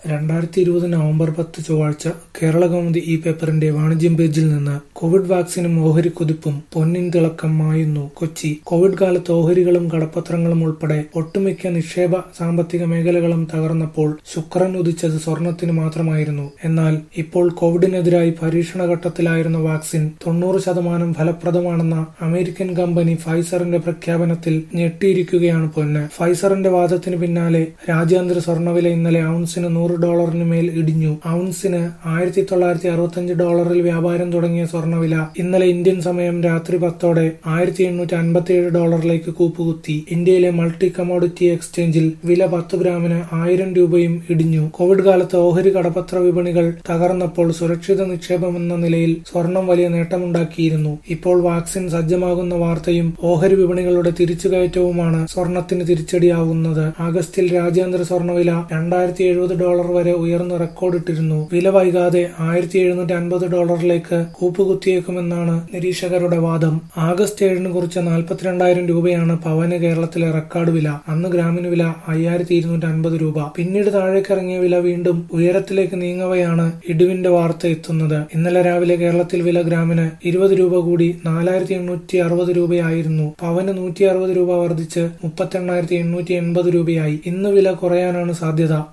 രണ്ടായിരത്തി ഇരുപത് നവംബർ പത്ത് ചൊവ്വാഴ്ച കേരളകൗമുദി ഈ പേപ്പറിന്റെ വാണിജ്യം പേജിൽ നിന്ന് കോവിഡ് വാക്സിനും ഓഹരി കുതിപ്പും പൊന്നിൻ തിളക്കം മായുന്നു കൊച്ചി കോവിഡ് കാലത്ത് ഓഹരികളും കടപ്പത്രങ്ങളും ഉൾപ്പെടെ ഒട്ടുമിക്ക നിക്ഷേപ സാമ്പത്തിക മേഖലകളും തകർന്നപ്പോൾ ശുക്രൻ ഉദിച്ചത് സ്വർണത്തിന് മാത്രമായിരുന്നു എന്നാൽ ഇപ്പോൾ കോവിഡിനെതിരായി പരീക്ഷണഘട്ടത്തിലായിരുന്ന വാക്സിൻ തൊണ്ണൂറ് ശതമാനം ഫലപ്രദമാണെന്ന അമേരിക്കൻ കമ്പനി ഫൈസറിന്റെ പ്രഖ്യാപനത്തിൽ ഞെട്ടിയിരിക്കുകയാണ് പൊന്ന് ഫൈസറിന്റെ വാദത്തിന് പിന്നാലെ രാജ്യാന്തര സ്വർണ്ണവില ഇന്നലെ ഔൺസിന് നൂറ് ഡോളറിന് മേൽ ഇടിഞ്ഞു ഔൺസിന് ആയിരത്തി തൊള്ളായിരത്തി അറുപത്തഞ്ച് ഡോളറിൽ വ്യാപാരം തുടങ്ങിയ സ്വർണ്ണവില ഇന്നലെ ഇന്ത്യൻ സമയം രാത്രി പത്തോടെ ആയിരത്തി എണ്ണൂറ്റി അൻപത്തിയേഴ് ഡോളറിലേക്ക് കൂപ്പുകുത്തി ഇന്ത്യയിലെ മൾട്ടി കമോഡിറ്റി എക്സ്ചേഞ്ചിൽ വില പത്ത് ഗ്രാമിന് ആയിരം രൂപയും ഇടിഞ്ഞു കോവിഡ് കാലത്ത് ഓഹരി കടപ്പത്ര വിപണികൾ തകർന്നപ്പോൾ സുരക്ഷിത നിക്ഷേപമെന്ന നിലയിൽ സ്വർണം വലിയ നേട്ടമുണ്ടാക്കിയിരുന്നു ഇപ്പോൾ വാക്സിൻ സജ്ജമാകുന്ന വാർത്തയും ഓഹരി വിപണികളുടെ തിരിച്ചുകയറ്റവുമാണ് സ്വർണത്തിന് തിരിച്ചടിയാവുന്നത് ആഗസ്റ്റിൽ രാജ്യാന്തര സ്വർണ്ണവില രണ്ടായിരത്തി എഴുപത് ഡോളർ വരെ ഉയർന്ന് റെക്കോർഡിട്ടിരുന്നു വില വൈകാതെ ആയിരത്തി എഴുന്നൂറ്റി അൻപത് ഡോളറിലേക്ക് കൂപ്പുകുത്തിയേക്കുമെന്നാണ് നിരീക്ഷകരുടെ വാദം ആഗസ്റ്റ് ഏഴിന് കുറിച്ച നാൽപ്പത്തിരണ്ടായിരം രൂപയാണ് പവന് കേരളത്തിലെ റെക്കോർഡ് വില അന്ന് ഗ്രാമിന് വില അയ്യായിരത്തി ഇരുന്നൂറ്റി അൻപത് രൂപ പിന്നീട് താഴേക്കിറങ്ങിയ വില വീണ്ടും ഉയരത്തിലേക്ക് നീങ്ങവെയാണ് ഇടിവിന്റെ വാർത്ത എത്തുന്നത് ഇന്നലെ രാവിലെ കേരളത്തിൽ വില ഗ്രാമിന് ഇരുപത് രൂപ കൂടി നാലായിരത്തി എണ്ണൂറ്റി അറുപത് രൂപയായിരുന്നു പവന് നൂറ്റി അറുപത് രൂപ വർദ്ധിച്ച് മുപ്പത്തി എണ്ണായിരത്തി എണ്ണൂറ്റി എൺപത് രൂപയായി ഇന്ന് വില കുറയാനാണ് സാധ്യത